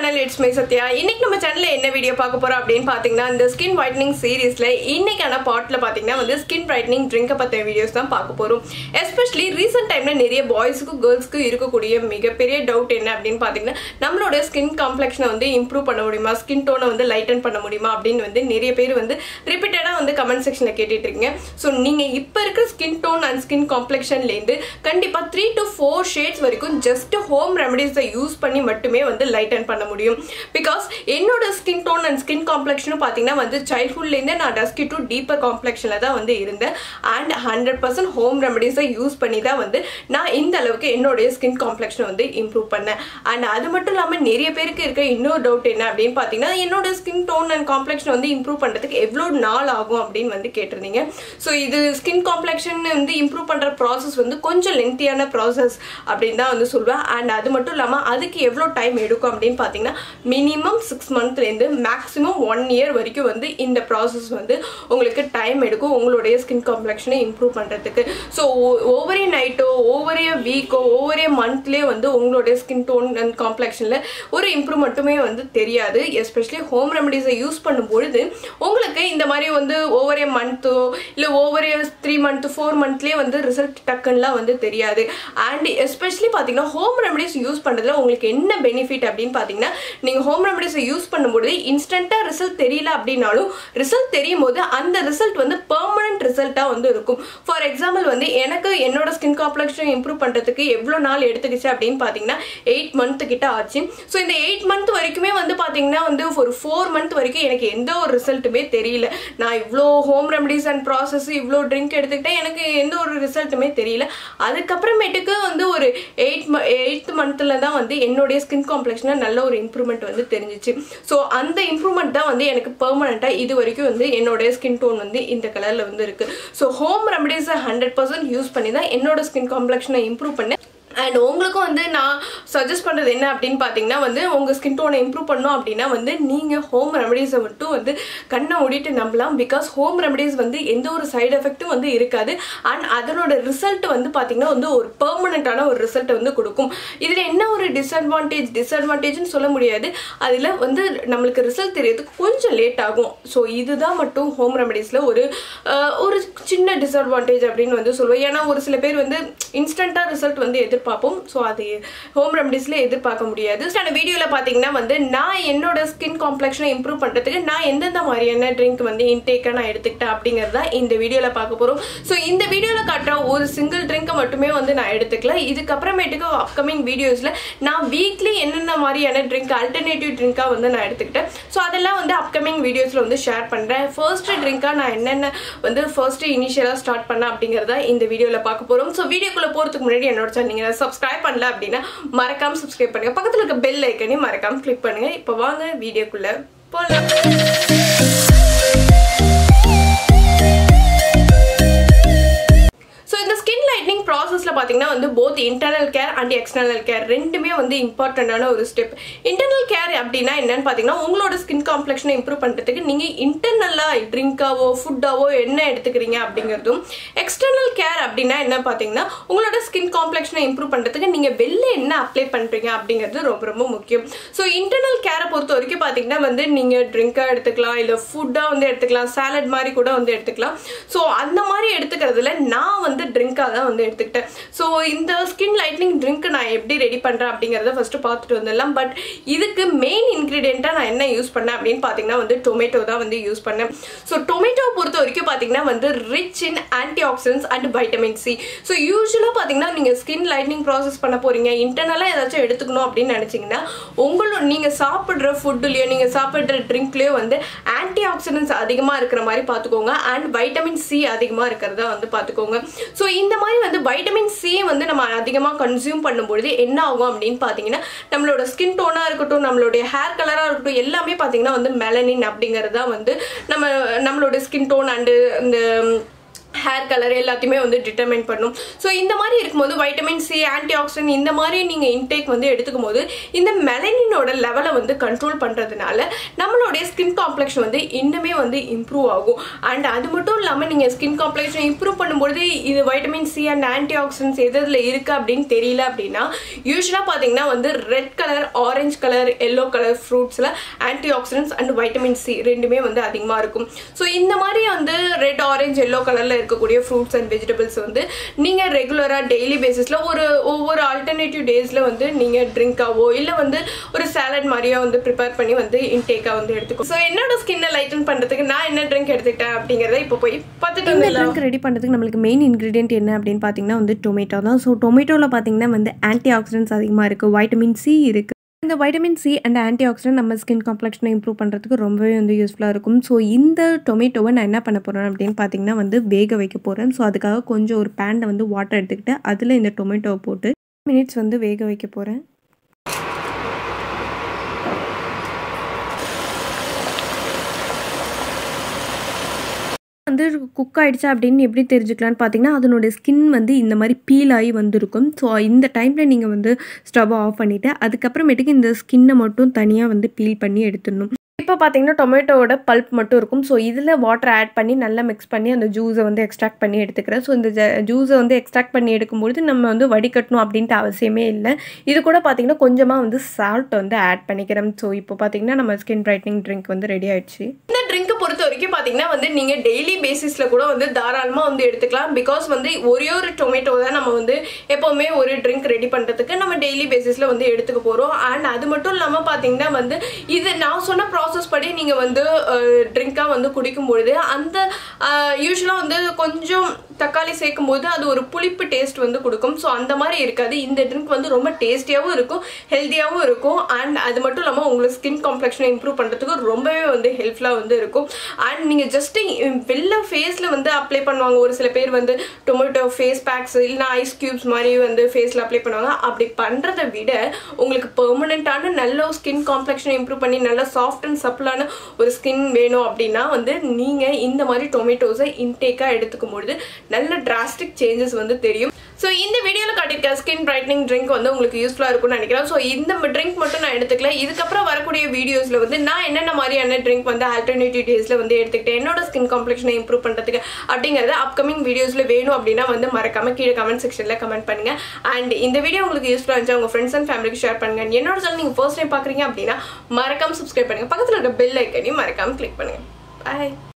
channel it's my Sathya இன்னைக்கு நம்ம சேனல்ல என்ன வீடியோ பார்க்க போறோம் அப்படின்னு பாத்தீங்கன்னா இந்த ஸ்கின் ஒயிட்னிங் சீரீஸ்ல இன்னைக்கான பார்ட்ல பாத்தீங்கன்னா வந்து ஸ்கின் பிரைட்னிங் ட்ரிங்கை பத்தின வீடியோஸ் தான் பார்க்க போறோம் எஸ்பெஷலி ரீசெண்ட் டைம்ல நிறைய பாய்ஸுக்கும் கேர்ள்ஸ்க்கும் இருக்கக்கூடிய மிகப்பெரிய டவுட் என்ன அப்படின்னு பாத்தீங்கன்னா நம்மளோட ஸ்கின் காம்ப்ளெக்ஷனை வந்து இம்ப்ரூவ் பண்ண முடியுமா ஸ்கின் டோனை வந்து லைட்டன் பண்ண முடியுமா அப்படின்னு வந்து நிறைய பேர் வந்து ரிப்பீட்டடா வந்து கமெண்ட் செக்ஷன்ல கேட்டுட்டு இருக்கீங்க ஸோ நீங்க இப்ப இருக்கிற ஸ்கின் டோன் அண்ட் ஸ்கின் காம்ப்ளெக்ஷன்ல இருந்து கண்டிப்பா த்ரீ டு ஃபோர் ஷேட்ஸ் வரைக்கும் ஜஸ்ட் ஹோம் ரெமடிஸை யூஸ் பண்ணி மட்டுமே வந்து லைட்டன் பண்ண முடியும் பிகாஸ் என்னோட ஸ்கின் டோன் அண்ட் ஸ்கின் காம்ப்ளெக்ஷனும் பார்த்தீங்கன்னா வந்து சைல்ட்ஹுட்லேருந்தே நான் டஸ்கி டு டீப்பர் காம்ப்ளெக்ஷனில் தான் வந்து இருந்தேன் அண்ட் ஹண்ட்ரட் பர்சன்ட் ஹோம் ரெமடிஸை யூஸ் பண்ணி தான் வந்து நான் இந்த அளவுக்கு என்னுடைய ஸ்கின் காம்ப்ளெக்ஷனை வந்து இம்ப்ரூவ் பண்ணேன் அண்ட் அது மட்டும் இல்லாமல் நிறைய பேருக்கு இருக்க இன்னொரு டவுட் என்ன அப்படின்னு பார்த்தீங்கன்னா என்னோட ஸ்கின் டோன் அண்ட் காம்ப்ளெக்ஷன் வந்து இம்ப்ரூவ் பண்ணுறதுக்கு எவ்வளோ நாள் ஆகும் அப்படின்னு வந்து கேட்டிருந்தீங்க ஸோ இது ஸ்கின் காம்ப்ளெக்ஷன் வந்து இம்ப்ரூவ் பண்ணுற ப்ராசஸ் வந்து கொஞ்சம் லென்த்தியான ப்ராசஸ் அப்படின்னு தான் வந்து சொல்லுவேன் அண்ட் அது மட்டும் இல்லாமல் அதுக்கு எவ்வளோ டைம் எடுக்கும் அப்படின்னு பார்த்தீங்கன்னா மினிமம் சிக்ஸ் மந்த்லேருந்து மேக்ஸிமம் ஒன் இயர் வரைக்கும் வந்து இந்த ப்ராசஸ் வந்து உங்களுக்கு டைம் எடுக்கும் உங்களுடைய ஸ்கின் காம்ப்ளெக்ஷனை இம்ப்ரூவ் பண்ணுறதுக்கு ஸோ ஒவ்வொரு நைட்டோ ஒவ்வொரு வீக்கோ ஒவ்வொரு மந்த்லேயே வந்து உங்களுடைய ஸ்கின் டோன் அண்ட் காம்ப்ளெக்ஷனில் ஒரு இம்ப்ரூவ்மெண்ட்டுமே வந்து தெரியாது எஸ்பெஷலி ஹோம் ரெமடிஸை யூஸ் பண்ணும்பொழுது உங்களுக்கு இந்த மாதிரி வந்து ஒவ்வொரு மந்த்தோ இல்லை ஒவ்வொரு த்ரீ மந்த் ஃபோர் மந்த்லேயே வந்து ரிசல்ட் டக்குன்னெலாம் வந்து தெரியாது அண்ட் எஸ்பெஷலி பார்த்தீங்கன்னா ஹோம் ரெமடிஸ் யூஸ் பண்ணுறதுல உங்களுக்கு என்ன பெனிஃபிட் அப்படின்னு பார்த்தீங்கன்னா நீங்கள் ஹோம் ரெமடிஸை யூஸ் பண்ணும்போது இன்ஸ்டண்ட்டாக ரிசல்ட் தெரியல அப்படின்னாலும் ரிசல்ட் தெரியும் போது அந்த ரிசல்ட் வந்து பெர்மனன்ட் ரிசல்ட்டாக வந்து இருக்கும் ஃபார் எக்ஸாம்பிள் வந்து எனக்கு என்னோட ஸ்கின் காம்ப்ளெக்ஷன் இம்ப்ரூவ் பண்ணுறதுக்கு எவ்வளோ நாள் எடுத்துக்கிச்சு அப்படின்னு பார்த்தீங்கன்னா எயிட் மந்த் கிட்ட ஆச்சு ஸோ இந்த எயிட் மந்த் வரைக்குமே வந்து பார்த்தீங்கன்னா வந்து ஒரு ஃபோர் மந்த் வரைக்கும் எனக்கு எந்த ஒரு ரிசல்ட்டுமே தெரியல நான் இவ்வளோ ஹோம் ரெமடிஸ் அண்ட் ப்ராசஸ் இவ்வளோ ட்ரிங்க் எடுத்துக்கிட்டேன் எனக்கு எந்த ஒரு ரிசல்ட்டுமே தெரியல அதுக்கப்புறமேட்டுக்கு வந்து ஒரு எயிட் எயித் மந்த்தில் தான் வந்து என்னுடைய ஸ்கின் காம்ப்ளெக்ஷனில் நல்ல ஒரு இம்ப்ரூவ்மெண்ட் வந்து தெரிஞ்சிச்சு ஸோ அந்த இம்ப்ரூவ்மெண்ட் தான் வந்து எனக்கு பெர்மனண்ட்டாக இது வரைக்கும் வந்து என்னுடைய ஸ்கின் டோன் வந்து இந்த கலரில் வந்து இருக்குது ஸோ ஹோம் ரெமடிஸை ஹண்ட்ரட் பர்சன்ட் யூஸ் பண்ணி தான் என்னோட ஸ்கின் காம்ப்ளெக்ஷனை இம்ப்ரூவ் பண்ணேன் அண்ட் உங்களுக்கும் வந்து நான் சஜஸ்ட் பண்ணுறது என்ன அப்படின்னு பார்த்தீங்கன்னா வந்து உங்கள் ஸ்கின் டோனை இம்ப்ரூவ் பண்ணோம் அப்படின்னா வந்து நீங்கள் ஹோம் ரெமடிஸை மட்டும் வந்து கண்ணை மூடிட்டு நம்பலாம் பிகாஸ் ஹோம் ரெமடிஸ் வந்து எந்த ஒரு சைடு எஃபெக்ட்டும் வந்து இருக்காது அண்ட் அதனோட ரிசல்ட் வந்து பார்த்தீங்கன்னா வந்து ஒரு பெர்மனண்ட்டான ஒரு ரிசல்ட்டை வந்து கொடுக்கும் இதில் என்ன ஒரு டிஸ்அட்வான்டேஜ் டிஸ்அட்வான்டேஜ்னு சொல்ல முடியாது அதில் வந்து நம்மளுக்கு ரிசல்ட் தெரியறதுக்கு கொஞ்சம் லேட் ஆகும் ஸோ இதுதான் மட்டும் ஹோம் ரெமடிஸில் ஒரு ஒரு சின்ன டிஸ்அட்வான்டேஜ் அப்படின்னு வந்து சொல்லுவேன் ஏன்னா ஒரு சில பேர் வந்து இன்ஸ்டண்ட்டாக ரிசல்ட் வந்து எதிர்ப்பு எதிர்பார்ப்போம் ஸோ அது ஹோம் ரெமடிஸில் எதிர்பார்க்க முடியாது ஸோ அந்த வீடியோவில் பார்த்தீங்கன்னா வந்து நான் என்னோட ஸ்கின் காம்ப்ளெக்ஷனை இம்ப்ரூவ் பண்ணுறதுக்கு நான் எந்தெந்த மாதிரியான ட்ரிங்க் வந்து இன்டேக்காக நான் எடுத்துக்கிட்டேன் அப்படிங்கிறது தான் இந்த வீடியோவில் பார்க்க போகிறோம் ஸோ இந்த வீடியோவில் காட்டுற ஒரு சிங்கிள் ட்ரிங்கை மட்டுமே வந்து நான் எடுத்துக்கல இதுக்கப்புறமேட்டுக்கு அப்கமிங் வீடியோஸில் நான் வீக்லி என்னென்ன மாதிரியான ட்ரிங்க் அல்டர்னேட்டிவ் ட்ரிங்காக வந்து நான் எடுத்துக்கிட்டேன் ஸோ அதெல்லாம் வந்து அப்கமிங் வீடியோஸில் வந்து ஷேர் பண்ணுறேன் ஃபர்ஸ்ட் ட்ரிங்காக நான் என்னென்ன வந்து ஃபர்ஸ்ட் இனிஷியலாக ஸ்டார்ட் பண்ணேன் அப்படிங்கிறத இந்த வீடியோவில் பார்க்க போகிறோம் ஸோ வீடியோக்குள்ளே போகிறதுக்கு முன்னாடி என்னோட சேனல் நீங்கள் சப்ஸ்கிரைப் பண்ணல அப்படின்னா மறக்காம சப்ஸ்கிரைப் பண்ணுங்க பக்கத்தில் இருக்க பெல் ஐக்கனையும் மறக்காம கிளிக் பண்ணுங்க இப்போ வாங்க வீடியோக்குள்ள போகலாம் ஸோ இந்த ஸ்கின் லைட்னிங் ப்ராசஸில் பார்த்தீங்கன்னா வந்து both internal care and external care ரெண்டுமே வந்து இம்பார்ட்டண்ட்டான ஒரு ஸ்டெப் இன்டர்னல் கேர் அப்படின்னா என்னன்னு பார்த்தீங்கன்னா உங்களோட ஸ்கின் காம்ப்ளெக்ஷனை இம்ப்ரூவ் பண்ணுறதுக்கு நீங்கள் இன்டர்னலாக ட்ரிங்காவோ ஃபுட்டாவோ என்ன எடுத்துக்கிறீங்க அப்படிங்கிறதும் எக்ஸ்டர்னல் கேர் அப்படின்னா என்ன பார்த்தீங்கன்னா உங்களோட ஸ்கின் காம்ப்ளெக்ஷனை இம்ப்ரூவ் பண்ணுறதுக்கு நீங்கள் வெளில என்ன அப்ளை பண்ணுறீங்க அப்படிங்கிறது ரொம்ப ரொம்ப முக்கியம் ஸோ இன்டர்னல் கேரை பொறுத்த வரைக்கும் பார்த்தீங்கன்னா வந்து நீங்கள் ட்ரிங்காக எடுத்துக்கலாம் இல்லை ஃபுட்டாக வந்து எடுத்துக்கலாம் சாலட் மாதிரி கூட வந்து எடுத்துக்கலாம் ஸோ அந்த மாதிரி எடுத்துக்கிறதுல நான் வந்து ட்ரிங்காக தான் வந்து எடுத்துக்கிட்டேன் ஸோ இந்த ஸ்கின் லைட்னிங் ட்ரிங்க் நான் எப்படி ரெடி பண்ணுறேன் அப்படிங்கிறத ஃபஸ்ட்டு பார்த்துட்டு வந்துடலாம் பட் இதுக்கு மெயின் இன்க்ரீடியண்ட்டாக நான் என்ன யூஸ் பண்ணேன் அப்படின்னு பார்த்தீங்கன்னா வந்து டொமேட்டோ தான் வந்து யூஸ் பண்ணேன் ஸோ டொமேட்டோ பொறுத்த வரைக்கும் பார்த்தீங்கன்னா வந்து rich in antioxidants and vitamin C so யூஸ்வலாக பார்த்தீங்கன்னா நீங்கள் ஸ்கின் லைட்னிங் ப்ராசஸ் பண்ண போகிறீங்க இன்டர்னலாக ஏதாச்சும் எடுத்துக்கணும் அப்படின்னு நினச்சிங்கன்னா உங்களோட நீங்கள் சாப்பிட்ற ஃபுட்டுலேயோ நீங்கள் சாப்பிட்ற ட்ரிங்க்லேயோ வந்து ஆன்டி ஆக்சிடென்ட்ஸ் அதிகமாக இருக்கிற மாதிரி பார்த்துக்கோங்க அண்ட் வைட்டமின் சி அதிகமாக இருக்கிறத வந்து பார்த்துக்கோங்க ஸோ இந்த மாதிரி வந்து வைட்டமின் சி வந்து நம்ம அதிகமாக கன்சியூம் பண்ணும்பொழுது என்ன ஆகும் அப்படின்னு பார்த்தீங்கன்னா நம்மளோட ஸ்கின் டோனாக இருக்கட்டும் நம்மளுடைய ஹேர் கலராக இருக்கட்டும் எல்லாமே பார்த்தீங்கன்னா வந்து மெலனின் அப்படிங்கிறது தான் வந்து நம்ம நம்மளோட ஸ்கின் டோன் அண்டு இந்த ஹேர் கலர் எல்லாத்தையுமே வந்து டிட்டர்மைன் பண்ணும் ஸோ இந்த மாதிரி இருக்கும்போது வைட்டமின் சி ஆன்டி ஆக்சிடென்ட் இந்த மாதிரி நீங்கள் இன்டேக் வந்து எடுத்துக்கும் போது இந்த மெலனினோட லெவலை வந்து கண்ட்ரோல் பண்ணுறதுனால நம்மளுடைய ஸ்கின் காம்ப்ளெக்ஷன் வந்து இன்னுமே வந்து இம்ப்ரூவ் ஆகும் அண்ட் அது மட்டும் இல்லாமல் நீங்கள் ஸ்கின் காம்ப்ளெக்ஷன் இம்ப்ரூவ் பண்ணும்போது இது vitamin C and antioxidants எது இதில் இருக்குது அப்படின்னு தெரியல அப்படின்னா யூஸ்வலாக பார்த்தீங்கன்னா வந்து red colour orange colour yellow colour ஃப்ரூட்ஸில் antioxidants and vitamin C ரெண்டுமே வந்து அதிகமாக இருக்கும் ஸோ இந்த மாதிரி வந்து ரெட் ஆரஞ்சு எல்லோ கலரில் இருக்கக்கூடிய ஃப்ரூட்ஸ் அண்ட் வெஜிடபிள்ஸ் வந்து நீங்கள் ரெகுலராக டெய்லி பேசிஸில் ஒரு ஒவ்வொரு ஆல்டர்னேட்டிவ் டேஸில் வந்து நீங்கள் ட்ரிங்காவோ இல்லை வந்து ஒரு சாலட் மாதிரியோ வந்து ப்ரிப்பேர் பண்ணி வந்து இன்டேக்காக வந்து எடுத்துக்கோ ஸோ என்னோட ஸ்கின்னை லைட்டன் பண்ணுறதுக்கு நான் என்ன ட்ரிங்க் எடுத்துக்கிட்டேன் அப்படிங்கிறத இப்போ போய் பார்த்துட்டு இந்த வந்துடலாம் ட்ரிங்க் ரெடி பண்ணுறதுக்கு நம்மளுக்கு மெயின் இன்க்ரீடியன்ட் என்ன அப்படின்னு பார்த்தீங்கன்னா வந்து டொமேட்டோ தான் ஸோ டொமேட்டோவில் பார்த்தீங்கன்னா வந்து ஆன்டி ஆக்சிடென்ட்ஸ் அதிகமாக இருக்குது வைட்டமின் சி இருக்குது இந்த vitamin C and antioxidant நம்ம ஸ்கின் காம்ப்ளெக்ஷனை இம்ப்ரூவ் பண்ணுறதுக்கு ரொம்பவே வந்து யூஸ்ஃபுல்லாக இருக்கும் ஸோ இந்த டொமேட்டோவை நான் என்ன பண்ண போகிறேன் அப்படின்னு பார்த்தீங்கன்னா வந்து வேக வைக்க போகிறேன் ஸோ அதுக்காக கொஞ்சம் ஒரு பேனில் வந்து வாட்டர் எடுத்துக்கிட்டு அதில் இந்த டொமேட்டோவை போட்டு மினிட்ஸ் வந்து வேக வைக்க போகிறேன் வந்து குக் ஆயிடுச்சா அப்படின்னு எப்படி தெரிஞ்சுக்கலான்னு பார்த்தீங்கன்னா அதனுடைய ஸ்கின் வந்து இந்த மாதிரி பீல் ஆகி வந்திருக்கும் ஸோ இந்த டைமில் நீங்கள் வந்து ஸ்டவ் ஆஃப் பண்ணிவிட்டு அதுக்கப்புறமேட்டுக்கு இந்த ஸ்கின்னை மட்டும் தனியாக வந்து பீல் பண்ணி எடுத்துடணும் இப்போ பார்த்தீங்கன்னா டொமேட்டோவோட பல்ப் மட்டும் இருக்கும் ஸோ இதில் வாட்டர் ஆட் பண்ணி நல்லா மிக்ஸ் பண்ணி அந்த ஜூஸை வந்து எக்ஸ்ட்ராக்ட் பண்ணி எடுத்துக்கிறேன் ஸோ இந்த ஜூஸை வந்து எக்ஸ்ட்ராக்ட் பண்ணி எடுக்கும்பொழுது நம்ம வந்து வடிகட்டணும் அப்படின்ட்டு அவசியமே இல்லை இது கூட பார்த்தீங்கன்னா கொஞ்சமாக வந்து சால்ட் வந்து ஆட் பண்ணிக்கிறேன் ஸோ இப்போ பார்த்தீங்கன்னா நம்ம ஸ்கின் பிரைட்னிங் ட்ரிங்க் வந்து ரெடி ஆயிடுச்சு இந்த ட்ரிங்க்கை பொறுத்த வரைக்கும் பார்த்தீங்கன்னா வந்து நீங்கள் டெய்லி பேசிஸில் கூட வந்து தாராளமாக வந்து எடுத்துக்கலாம் பிகாஸ் வந்து ஒரே ஒரு டொமேட்டோ தான் நம்ம வந்து எப்போவுமே ஒரு ட்ரிங்க் ரெடி பண்ணுறதுக்கு நம்ம டெய்லி பேசிஸில் வந்து எடுத்துக்க போகிறோம் அண்ட் அது மட்டும் இல்லாமல் பார்த்தீங்கன்னா வந்து இது நான் சொன்ன ப்ராசஸ் படி நீங்கள் வந்து ட்ரிங்காக வந்து குடிக்கும் பொழுது அந்த யூஸ்வலாக வந்து கொஞ்சம் தக்காளி சேர்க்கும் போது அது ஒரு புளிப்பு டேஸ்ட் வந்து கொடுக்கும் ஸோ அந்த மாதிரி இருக்காது இந்த ட்ரிங்க் வந்து ரொம்ப டேஸ்டியாகவும் இருக்கும் ஹெல்த்தியாகவும் இருக்கும் அண்ட் அது மட்டும் இல்லாமல் உங்களுக்கு ஸ்கின் காம்ப்ளெக்ஷனை இம்ப்ரூவ் பண்ணுறதுக்கு ரொம்பவே வந்து ஹெல்ப்ஃபுல்லாக வந்து இருக்கும் அண்ட் நீங்கள் ஜஸ்ட் வெளில ஃபேஸில் வந்து அப்ளை பண்ணுவாங்க ஒரு சில பேர் வந்து டொமேட்டோ ஃபேஸ் பேக்ஸ் இல்லைனா ஐஸ் க்யூப்ஸ் மாதிரி வந்து ஃபேஸில் அப்ளை பண்ணுவாங்க அப்படி பண்ணுறதை விட உங்களுக்கு பெர்மனெண்ட்டான நல்ல ஸ்கின் காம்ப்ளெக்ஷனை இம்ப்ரூவ் பண்ணி நல்ல சாஃப்ட் அண்ட் சப்பிளான ஒரு ஸ்கின் வேணும் அப்படின்னா வந்து நீங்கள் இந்த மாதிரி டொமேட்டோஸை இன்டேக்காக எடுத்துக்கும் பொழுது நல்ல டிராஸ்டிக் சேஞ்சஸ் வந்து தெரியும் ஸோ இந்த வீடியோவில் காட்டியிருக்க ஸ்கின் பிரைட்னிங் ட்ரிங்க் வந்து உங்களுக்கு யூஸ்ஃபுல்லாக இருக்கும்னு நினைக்கிறேன் ஸோ இந்த ட்ரிங்க் மட்டும் நான் எடுத்துக்கல இதுக்கப்புறம் வரக்கூடிய வீடியோஸில் வந்து நான் என்னென்ன மாதிரியான ட்ரிங்க் வந்து ஆல்டர்னேட்டிவ் டேஸில் வந்து எடுத்துக்கிட்டேன் என்னோட ஸ்கின் காம்ப்ளெக்ஷனை இம்ப்ரூவ் பண்ணுறதுக்கு அப்படிங்கிறத அப்கமிங் வீடியோஸில் வேணும் அப்படின்னா வந்து மறக்காம கீழே கமெண்ட் செக்ஷனில் கமெண்ட் பண்ணுங்க அண்ட் இந்த வீடியோ உங்களுக்கு யூஸ்ஃபுல்லாக இருந்துச்சு உங்கள் ஃப்ரெண்ட்ஸ் அண்ட் ஃபேமிலிக்கு ஷேர் பண்ணுங்க என்னோட சேனல் நீங்கள் ஃபர்ஸ்ட் டைம் பார்க்குறீங்க அப்படின்னா மறக்காம சப்ஸ்கிரைப் பண்ணுங்க பக்கத்தில் இருக்க பெல் ஐக்கனையும் மறக்காம கிளிக் பண்ணுங்க பாய்